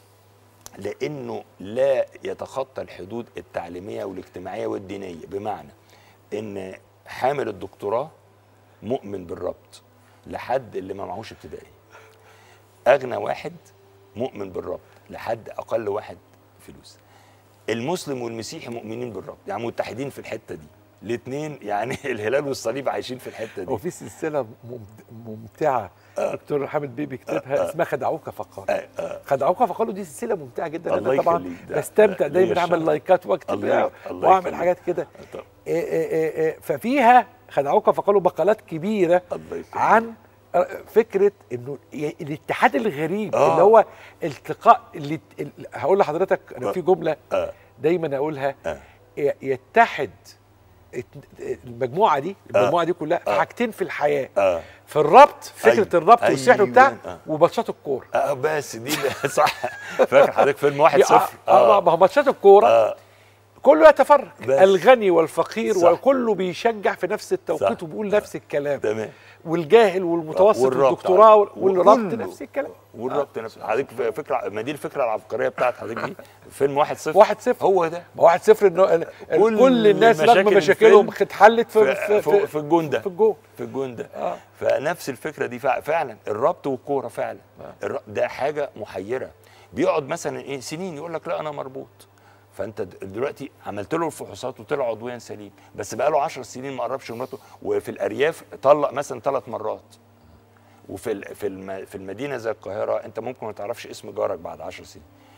لانه لا يتخطى الحدود التعليميه والاجتماعيه والدينيه بمعنى ان حامل الدكتوراه مؤمن بالربط لحد اللي ما معهوش ابتدائي اغنى واحد مؤمن بالربط لحد اقل واحد فلوس المسلم والمسيحي مؤمنين بالربط يعني متحدين في الحته دي الاثنين يعني الهلال والصليب عايشين في الحته هو دي في سلسله ممت- ممتعه دكتور حامد بيبي كتبها اسمها خدعوك فقالوا خدعوك فقالوا دي سلسله ممتعه جدا الله انا طبعا يخليك. ده- بستمتع ده دايما ليا اعمل الشرف. لايكات واكتب الله- الله واعمل يخليك. حاجات كده طب. إيه إيه إيه إيه ففيها خدعوك فقالوا مقالات كبيره الله يخليك. عن فكره انه ي- الاتحاد الغريب آه. اللي هو التقاء اللي ال- هقول لحضرتك انا في جمله آه. دايما اقولها آه. ي- يتحد الت- المجموعه دي المجموعه دي كلها في آه. حاجتين في الحياه اه في الربط فكره أيوة. الربط والسحر أيوة. وبتاع آه. وماتشات الكوره اه بس دي اللي- صح فاكر حضرتك فيلم واحد يا- صفر اه ما هو ماتشات الكوره آه. كله يتفرج بس. الغني والفقير صح. وكله بيشجع في نفس التوقيت صح. وبيقول نفس الكلام تمام والجاهل والمتوسط والربط. والدكتوراه و- والربط كله. نفس الكلام والربط نفس حضرتك ف- فكره ما دي الفكره العبقريه بتاعت حضرتك دي فيلم واحد صفر واحد صفر. هو ده ما واحد صفر انه ال- ال- كل كل الناس رغم مشاكل مشاكلهم الفيلم اتحلت في في, في, في الجون ده في الجول في الجون ده آه. فنفس الفكره دي فع- فعلا الربط والكوره فعلا الر- ده حاجه محيره بيقعد مثلا ايه سنين يقول لك لا انا مربوط فانت د- دلوقتي عملت له الفحوصات وطلع عضويا سليم بس بقى له 10 سنين ما قربش مراته وفي الارياف طلق مثلا ثلاث مرات وفي ال- في الم- في المدينه زي القاهره انت ممكن ما تعرفش اسم جارك بعد 10 سنين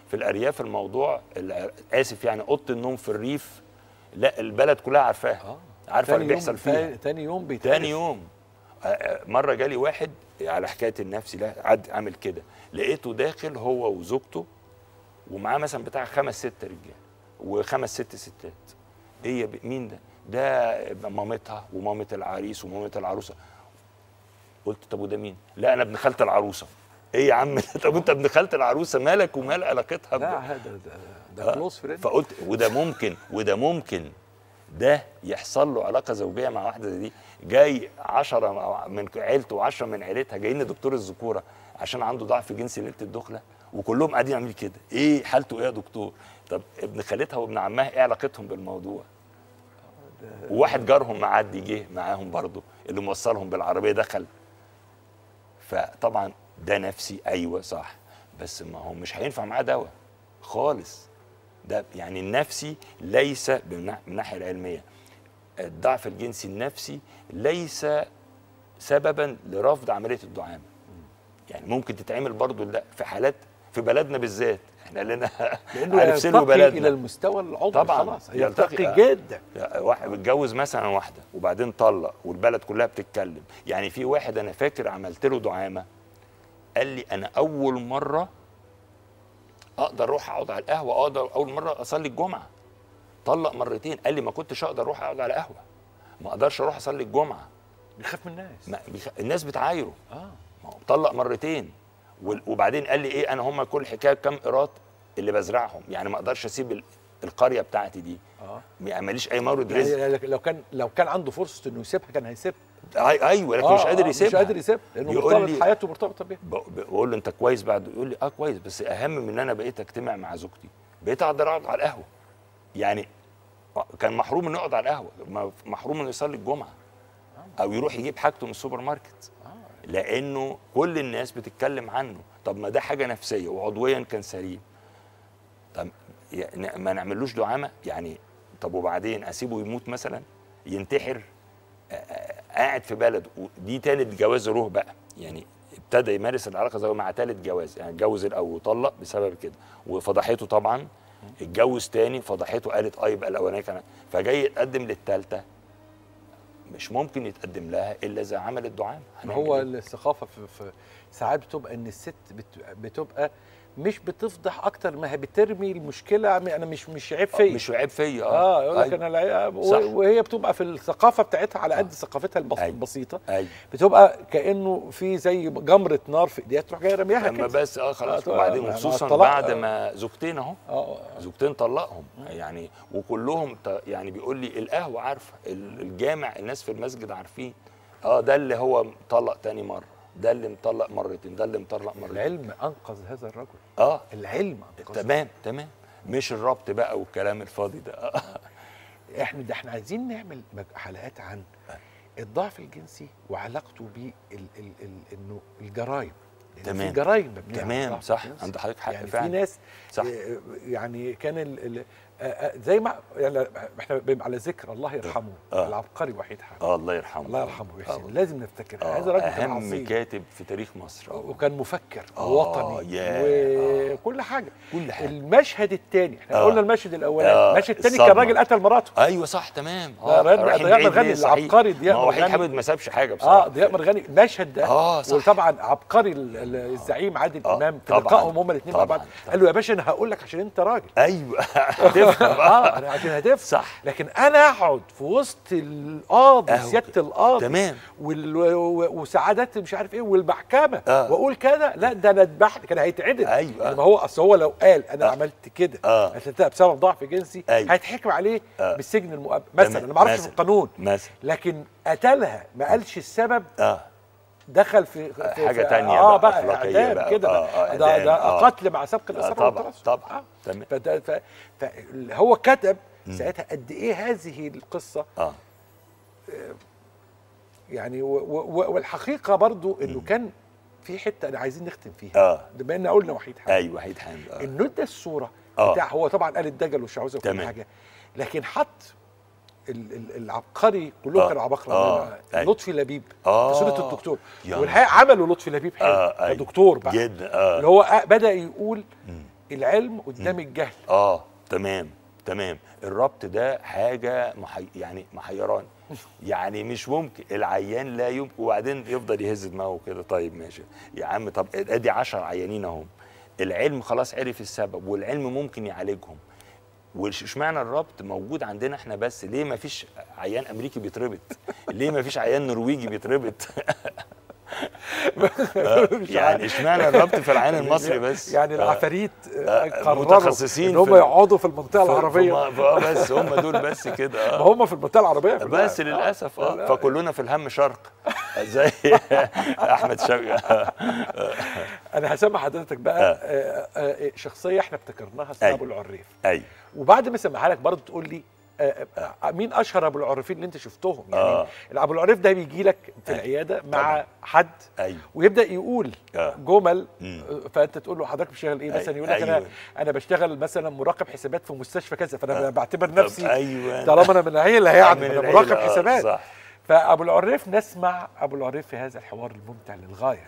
في الارياف الموضوع الع- اسف يعني اوضه النوم في الريف لا البلد كلها عارفاها اه عارفه تاني اللي يوم- بيحصل فيها تاني- تاني يوم بيتعرف تاني يوم آه، آه، مره جالي واحد على حكايه النفسي لا عد عامل كده لقيته داخل هو وزوجته ومعاه مثلا بتاع خمس ست رجال وخمس ست ستات ايه يا ب- مين ده ده مامتها ومامه العريس ومامه العروسه قلت طب وده مين لا انا ابن خاله العروسه ايه يا عم طب انت ابن خاله العروسه مالك ومال علاقتها لا ب- هذا ده, ده كلوز فريند فقلت وده ممكن وده ممكن ده يحصل له علاقه زوجيه مع واحده زي دي جاي عشرة من عيلته وعشرة من عيلتها جايين لدكتور الذكوره عشان عنده ضعف جنسي ليله الدخله وكلهم قاعدين عاملين كده ايه حالته ايه يا دكتور طب ابن خالتها وابن عمها ايه علاقتهم بالموضوع وواحد جارهم معدي جه معاهم برضه اللي موصلهم بالعربيه دخل فطبعا ده نفسي ايوه صح بس ما هو مش هينفع معاه دواء خالص ده يعني النفسي ليس من الناح- من الناحيه العلميه الضعف الجنسي النفسي ليس سببا لرفض عمليه الدعامه يعني ممكن تتعمل برضو لا في حالات في بلدنا بالذات احنا لنا لانه عارفين له يرتقي الى بلدنا المستوى العضوي طبعاً. خلاص يرتقي، يرتقي آه. جدا واحد متجوز مثلا واحده وبعدين طلق والبلد كلها بتتكلم يعني في واحد انا فاكر عملت له دعامه قال لي انا اول مره اقدر اروح اقعد على القهوه اقدر اول مره اصلي الجمعه طلق مرتين قال لي ما كنتش اقدر اروح اقعد على قهوه ما اقدرش اروح اصلي الجمعه بيخاف من الناس ما بيخ... الناس بتعايره اه ما هو طلق مرتين وال- وبعدين قال لي ايه انا هم كل حكايه كام قيراط اللي بزرعهم يعني ما اقدرش اسيب ال- القريه بتاعتي دي اه يعني ماليش اي مورد رزق يعني لو كان لو كان عنده فرصه انه يسيبها كان هيسيبها أي- ايوه لكن مش قادر يسيبها مش قادر يسيبها لانه يقول مرتبط لي- حياته مرتبطه بيها ب- بقول له انت كويس بعد يقول لي اه كويس بس اهم من ان انا بقيت اجتمع مع زوجتي بقيت اقدر اقعد على القهوه يعني كان محروم انه يقعد على القهوه ما- محروم انه يصلي الجمعه او يروح يجيب حاجته من السوبر ماركت لانه كل الناس بتتكلم عنه طب ما ده حاجه نفسيه وعضويا كان سليم طب يعني ما نعملوش دعامه يعني طب وبعدين اسيبه يموت مثلا ينتحر آه، آه، قاعد في بلد ودي تالت جواز روح بقى يعني ابتدى يمارس العلاقه زوجيه مع تالت جواز يعني اتجوز الاول وطلق بسبب كده وفضحته طبعا اتجوز تاني فضحته قالت اه يبقى الاولانيه كان فجاي يتقدم للثالثه مش ممكن يتقدم لها الا اذا عملت دعامه ما هنعمل هو إيه؟ الثقافه في, في ساعات بتبقى ان الست بت- بتبقى مش بتفضح اكتر ما هي بترمي المشكله انا مش مش عيب آه، فيا مش عيب فيا اه يقول لك أيوة. انا العيب صح. و- وهي بتبقى في الثقافه بتاعتها على قد ثقافتها البس- أيوة. البسيطه ايوه بتبقى كانه في زي جمره نار في ايديها تروح جايه رميها اما كده بس اه خلاص آه، وبعدين مع- مع وخصوصا الطلاق، بعد آه. ما زوجتين اهو اه زوجتين طلقهم يعني وكلهم ط- يعني بيقول لي القهوه عارفه ال- الجامع الناس في المسجد عارفين اه ده اللي هو مطلق تاني مره ده اللي مطلق مرتين ده اللي مطلق مرتين العلم انقذ هذا الرجل اه العلم انقذ تمام تمام مش الربط بقى والكلام الفاضي ده آه. احنا ده احنا عايزين نعمل مج- حلقات عن الضعف الجنسي وعلاقته ب انه الجرائم لأن تمام. في جرائم مبنيه على تمام الضعف صح الجنسي. عند حضرتك حق يعني في فعلا ناس صح. آه، يعني كان ال ال آه، آه، زي ما يعني احنا بنبقى على ذكر الله يرحمه آه. العبقري وحيد حامد اه الله يرحمه الله يرحمه آه. ويحسن لازم نفتكر آه. هذا راجل كان اهم عظيم كاتب في تاريخ مصر آه. وكان مفكر آه، ووطني ياه. وكل حاجه كل حاجه المشهد الثاني احنا آه. قلنا المشهد الاولاني آه، المشهد الثاني الصدمة. كان راجل قتل مراته ايوه صح تمام ده رد- رايحين ضياء بعيد مرغني ليه؟ صحيح. العبقري ضياء ما هو وحيد مرغني. حامد ما سابش حاجه بصراحه اه ضياء مرغني المشهد ده آه، صح. وطبعا عبقري ال- ال- الزعيم عادل آه، امام في طبعاً، لقائهم هما الاثنين مع طبعاً، بعض طبعاً. قال له يا باشا انا هقول لك عشان انت راجل ايوه هتفهم اه انا عشان هتفهم صح لكن انا اقعد في وسط القاضي أهو سياده كده. القاضي تمام. وال... و- وسعادات مش عارف ايه والمحكمه آه. واقول كده لا ده انا اتبحت كان هيتعدل أيوة. يعني ما هو اصل هو لو قال انا آه. عملت كده آه. قتلتها بسبب ضعف جنسي أيوة. هيتحكم عليه آه. بالسجن المؤبد مثلا تمام. انا ما اعرفش في مثلاً. القانون مثلا لكن قتلها ما قالش السبب اه دخل في, في حاجة في تانية اه بقى، بقى أخلاقية اعدام بقى. كده آه، بقى. آه، ده إعدام، ده آه. قتل مع سبق آه الاصرار طبعا والترصد. طبعا آه. تمام فده ف... فهو كتب ساعتها قد ايه هذه القصه اه يعني و... و... والحقيقه برضو انه كان في حته انا عايزين نختم فيها اه بما ان قلنا وحيد حامد ايوه وحيد حامد اه انه ادى الصوره آه. بتاع هو طبعا قال الدجل والشعوذه وكل تمام. حاجه لكن حط ال- ال- العبقري كلهم آه. كانوا عباقرة آه. آه. أيوة. لطفي لبيب آه. في صوره الدكتور يا والحقيقه عملوا لطفي لبيب حلو اه أيوة. كدكتور بقى جدا اه اللي هو آه بدا يقول العلم قدام الجهل اه تمام تمام الربط ده حاجه محي... يعني محيراني يعني مش ممكن العيان لا يمكن وبعدين يفضل يهز دماغه كده طيب ماشي يا عم طب ادي 10 عيانين اهم العلم خلاص عرف السبب والعلم ممكن يعالجهم واشمعنى الربط موجود عندنا احنا بس ليه ما فيش عيان امريكي بيتربط ليه ما فيش عيان نرويجي بيتربط مش يعني عارف. اشمعنى الربط في العيان المصري بس يعني آه. العفاريت آه، قرروا متخصصين ان هم في- يقعدوا في المنطقه ف- العربيه فما- ف- بس هم دول بس كده ما اه هم في المنطقه العربيه كلها. بس للاسف اه لا. فكلنا في الهم شرق زي احمد شوقي انا هسمع حضرتك بقى آه. آه شخصيه احنا ابتكرناها اسمها أيوة. ابو العريف ايوه وبعد ما اسمعها لك برضه تقول لي آه، آه، مين اشهر ابو العريفين اللي انت شفتهم يعني آه. ابو العريف ده بيجي لك في أيوة. العياده مع طبعاً. حد ايوه ويبدا يقول آه. جمل مم. آه، فانت تقول له حضرتك بتشتغل ايه مثلا أي- يقول لك انا أيوة. انا بشتغل مثلا مراقب حسابات في مستشفى كذا فانا آه. بعتبر طب نفسي ايوه طالما انا من العيله يعني من انا العيلة، مراقب آه، حسابات صح فابو العريف نسمع ابو العريف في هذا الحوار الممتع للغايه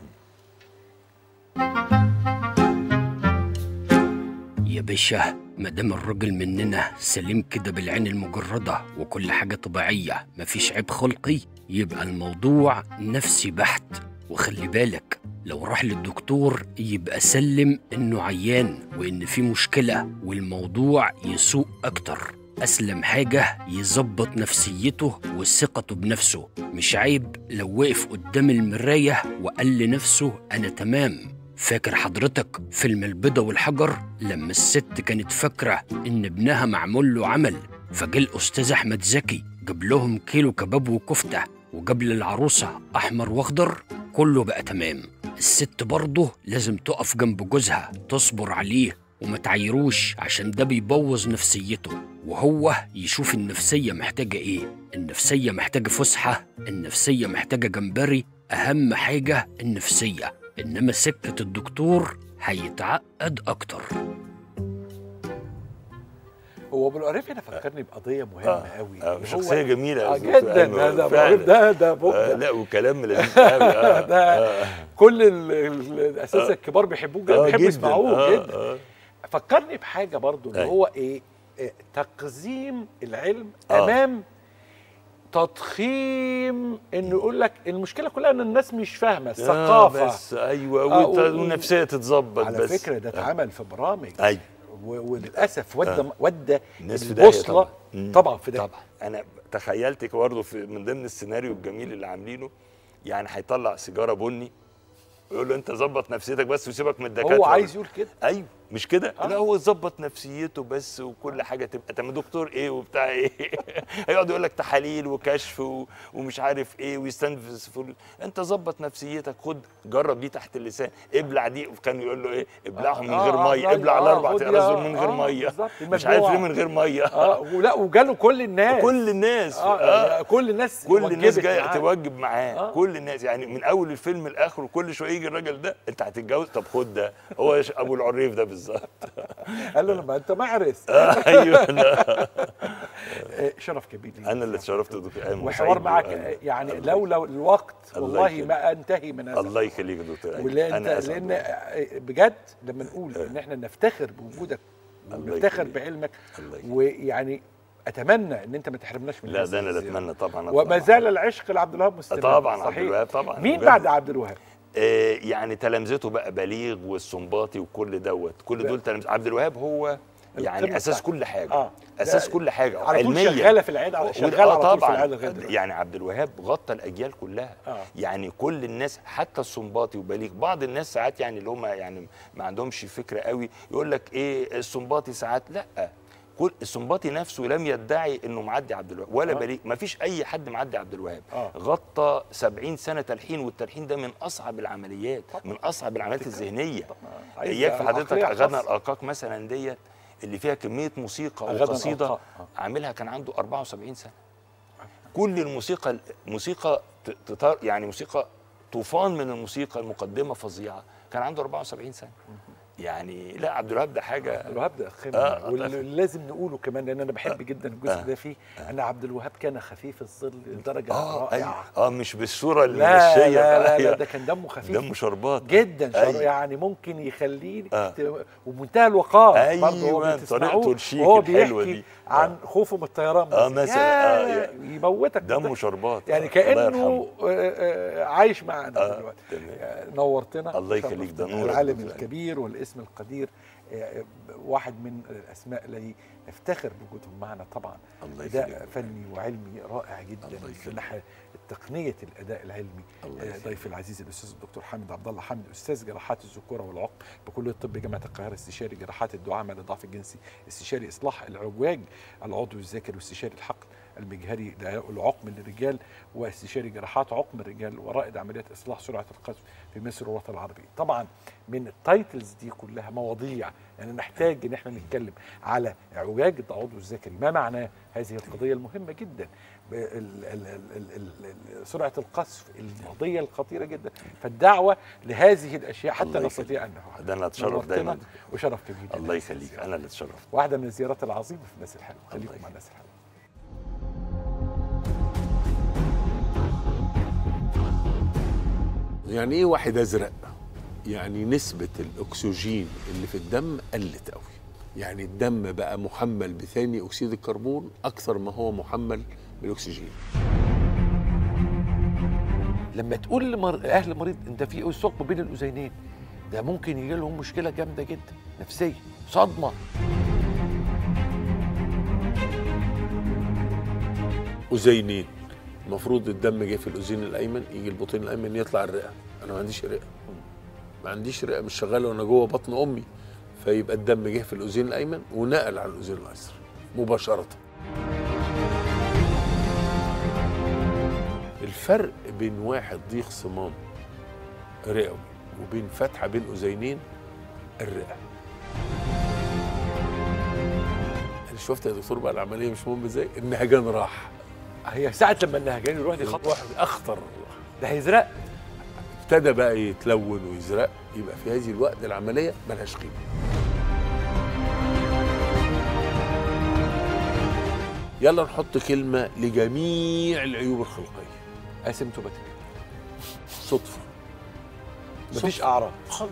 يا باشا مادام الراجل مننا سليم كده بالعين المجردة وكل حاجة طبيعية مفيش عيب خلقي يبقى الموضوع نفسي بحت وخلي بالك لو راح للدكتور يبقى سلم انه عيان وان في مشكلة والموضوع يسوء اكتر اسلم حاجة يظبط نفسيته وثقته بنفسه مش عيب لو وقف قدام المراية وقال لنفسه انا تمام فاكر حضرتك فيلم البيضة والحجر لما الست كانت فاكرة إن ابنها معمول له عمل فجه الأستاذ أحمد زكي جاب لهم كيلو كباب وكفتة وجاب للعروسة أحمر وأخضر كله بقى تمام الست برضه لازم تقف جنب جوزها تصبر عليه وما تعيروش عشان ده بيبوظ نفسيته وهو يشوف النفسية محتاجة إيه النفسية محتاجة فسحة النفسية محتاجة جمبري أهم حاجة النفسية إنما سكة الدكتور هيتعقد أكتر هو ابو العريف هنا فكرني بقضيه مهمه آه، قوي آه، هو- شخصيه جميله آه أوي جدا فعلاً، هذا ابو فعلاً. العريف ده ده آه مبدع لا وكلام لذيذ قوي آه ده آه كل ال- ال- اساس الكبار بيحبوه جدا آه، بيحبوا جداً. يسمعوه آه، جدا آه. فكرني بحاجه برضو ان أيوة. هو ايه آه، تقزيم العلم آه. امام تضخيم انه يقول لك المشكله كلها ان الناس مش فاهمه آه الثقافه بس ايوه آه، والت- و- والنفسيه تتظبط على بس فكره ده اتعمل في برامج ايوه و- وللاسف ودى ودى الناس في داهية البوصله طبعاً. مم. طبعا في ده طبعا انا تخيلتك برضه في من ضمن السيناريو الجميل اللي عاملينه يعني هيطلع سيجاره بني يقول له انت ظبط نفسيتك بس وسيبك من الدكاتره هو عايز يقول كده ايوه مش كده آه. لا هو ظبط نفسيته بس وكل حاجه تبقى تمام دكتور ايه وبتاع ايه هيقعد يقول لك تحاليل وكشف و... ومش عارف ايه ويستنفذ فلوس انت ظبط نفسيتك خد جرب دي تحت اللسان ابلع دي وكان يقول له ايه ابلعهم من آه، غير آه، ميه آه، ابلع آه، الاربع خد تقراص يا- دول من غير آه، ميه بالظبط، مش عارف ليه المجموعة. من غير ميه اه ولا وجاله كل الناس كل الناس اه, آه. آه. كل الناس كل الناس وجبت جايه معاه. توجب معاه آه. كل الناس يعني من اول الفيلم لاخره كل شويه يجي الراجل ده انت هتتجوز طب خد ده هو ش- ابو العريف ده بالظبط قال له لما انت معرس ايوه أنا- آه، شرف كبير لي انا اللي اتشرفت دكتور ايمن وحوار وسعيد معك وأنا- آه، يعني الله لولا الوقت الله والله يخليك. ما انتهي من هذا الله يخليك يا دكتور ايمن ولان انا انت اسعد لان والله. آه، بجد لما نقول ان احنا نفتخر بوجودك الله ونفتخر يخليك. بعلمك الله يخليك. ويعني اتمنى ان انت ما تحرمناش من لا هذه ده انا اللي الزيارة. اتمنى طبعا أطلع وما معاك. زال العشق لعبد الوهاب مستمر طبعا عبد صحيح الوهاب طبعا مين بجد. بعد عبد الوهاب؟ آه يعني تلامذته بقى بليغ والسنباطي وكل دوت كل دول تلامذة عبد الوهاب هو يعني القمة اساس بتاعته. كل حاجه آه. اساس ده كل حاجه على طول علميا شغاله في العياده وده- شغاله آه على طول في طبعاً. العياده لغايه دلوقتي. يعني عبد الوهاب غطى الاجيال كلها آه. يعني كل الناس حتى السنباطي وبليغ بعض الناس ساعات يعني اللي هم يعني ما عندهمش فكره قوي يقول لك ايه السنباطي ساعات لا كل السنباطي نفسه لم يدعي انه معدي عبد الوهاب ولا آه. بليغ ما فيش اي حد معدي عبد الوهاب آه. غطى 70 سنه تلحين والتلحين ده من اصعب العمليات من اصعب العمليات الذهنيه عايز يكفي حضرتك العقلية اغنى خاصة. الارقاق مثلا ديت اللي فيها كميه موسيقى أغاني وقصيده الأرقاق، آه. عاملها كان عنده 74 سنه كل الموسيقى موسيقى ت- تطار يعني موسيقى طوفان من الموسيقى المقدمه فظيعه كان عنده 74 سنه يعني لا عبد الوهاب ده حاجه الوهاب ده قمه آه، آه. واللي لازم نقوله كمان لان انا بحب جدا الجزء آه. ده فيه ان عبد الوهاب كان خفيف الظل لدرجه اه رائعه أيوة. اه مش بالصوره لا المنشيه لا بقى. لا, لا أيوة. ده كان دمه خفيف دمه شربات جدا شر أيوة. يعني ممكن يخليني آه. ت- ومنتهى الوقار أيوة، برضه هو بتسمعوه طريقته الشيك وهو الحلوة بيحكي دي. عن خوفه من الطيران آه، مثلا. آه، يا- يعني يموتك دمه شربات يعني آه، الله كانه يرحمه. آه، آه، عايش معانا آه، دلوقتي تمام. آه، نورتنا الله يخليك، ده شرفتنا. نورك العالم بالفعل. الكبير والاسم القدير آه، واحد من الاسماء الذي نفتخر بوجودهم معنا طبعا الله اداء يخليك. فني وعلمي رائع جدا الله في يخليك. ناحيه تقنيه الاداء العلمي الله آه، يخليك. ضيفي العزيز الاستاذ الدكتور حامد عبد الله حامد استاذ جراحات الذكوره والعقم بكليه الطب جامعه القاهره استشاري جراحات الدعامه للضعف الجنسي استشاري اصلاح العوجاج العضو الذكري واستشاري الحقن المجهري العقم للرجال واستشاري جراحات عقم الرجال ورائد عمليات اصلاح سرعه القذف في مصر والوطن العربي طبعا من التايتلز دي كلها مواضيع يعني نحتاج ان احنا نتكلم على اعوجاج العضو الذكري ما معناه هذه القضيه المهمه جدا ب- ال- ال- ال- ال- ال- ال- سرعه القذف القضيه الخطيره جدا فالدعوه لهذه الاشياء حتى الله نستطيع ان نفعل ده انا اتشرف نورتنا دايما وشرف كبير جدا الله يخليك انا اللي اتشرفت واحده من الزيارات العظيمه في الناس الحلوه الله خليكم مع يخليك. الناس الحلوه يعني ايه واحد ازرق يعني نسبة الاكسجين اللي في الدم قلت قوي يعني الدم بقى محمل بثاني اكسيد الكربون اكثر ما هو محمل بالاكسجين لما تقول لمر... اهل مريض انت في ثقب بين الاذينين ده ممكن يجي لهم مشكله جامده جدا نفسيه صدمه اذينين المفروض الدم جه في الاذين الايمن يجي البطين الايمن يطلع الرئه انا ما عنديش رئه ما عنديش رئه مش شغاله وانا جوه بطن امي فيبقى الدم جه في الاذين الايمن ونقل على الاذين الايسر مباشره الفرق بين واحد ضيق صمام رئوي وبين فتحه بين اذينين الرئه انا شفت يا دكتور بقى العمليه مش مهم ازاي النهجان راح هي ساعه لما النهجان يروح دي خطوه واحد اخطر ده هيزرق ابتدى بقى يتلون ويزرق يبقى في هذه الوقت العمليه ملهاش قيمه يلا نحط كلمه لجميع العيوب الخلقيه اسيمتوماتيك صدفه مفيش صدفة. اعراض خالص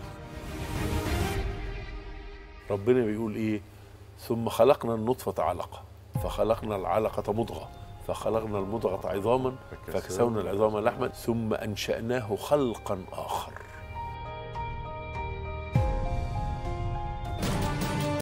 ربنا بيقول ايه ثم خلقنا النطفة علقة فخلقنا العلقة مضغة فخلقنا المضغة عظاما فكسونا العظام لحما ثم أنشأناه خلقا آخر